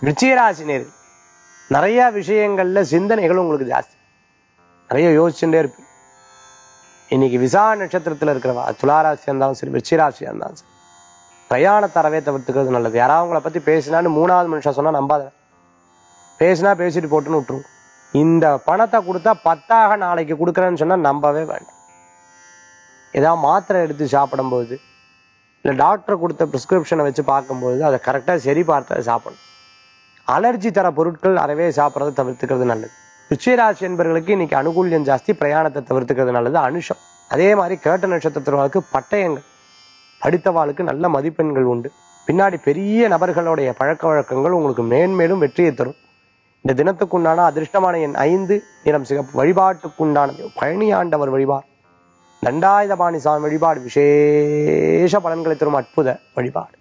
விருச்சிகராசி நேர் நிறைய விஷயங்கள்ல சிந்தனைகள் உங்களுக்கு ஜாஸ்தி நிறைய யோசிச்சுட்டே இருப்பீங்க இன்னைக்கு விசா நட்சத்திரத்துல இருக்கிறவா துளாராசியா இருந்தாலும் சரி விருச்சிகராசியா இருந்தாலும் சரி பிரயாணத்தை அறவே தவிர்த்துக்கிறது நல்லது யாராவது உங்களை பத்தி பேசினான்னு மூணாவது மனுஷன் சொன்னா நம்பாத பேசினா பேசிட்டு போட்டுன்னு விட்டுருங்க இந்த பணத்தை கொடுத்தா பத்தாக நாளைக்கு கொடுக்குறேன்னு சொன்னா நம்பவே வேண்டாம் ஏதாவது மாத்திரை எடுத்து சாப்பிடும்போது இல்லை டாக்டர் கொடுத்த ப்ரிஸ்கிரிப்ஷனை வச்சு பார்க்கும்போது அதை கரெக்டாக சரி பார்த்து அதை சாப்பிடணும் அலர்ஜி தர பொருட்கள் அறவே சாப்பிட்றதை தவிர்த்துக்கிறது நல்லது ருச்சிராசி என்பவர்களுக்கு இன்னைக்கு அனுகூல்யம் ஜாஸ்தி பிரயாணத்தை தவிர்த்துக்கிறது நல்லது அனுஷம் அதே மாதிரி கேட்ட நட்சத்திரத்திற்கு பட்டயங்கள் படித்தவாளுக்கு நல்ல மதிப்பெண்கள் உண்டு பின்னாடி பெரிய நபர்களுடைய பழக்க வழக்கங்கள் உங்களுக்கு மேன்மேலும் வெற்றியை தரும் இந்த தினத்துக்குண்டான அதிர்ஷ்டமான எண் ஐந்து நிறம் சிகப்பு வழிபாட்டுக்குண்டானது பழனியாண்டவர் வழிபாடு தண்டாயுதபாணி சாமி வழிபாடு விசேஷ பலன்களை தரும் அற்புத வழிபாடு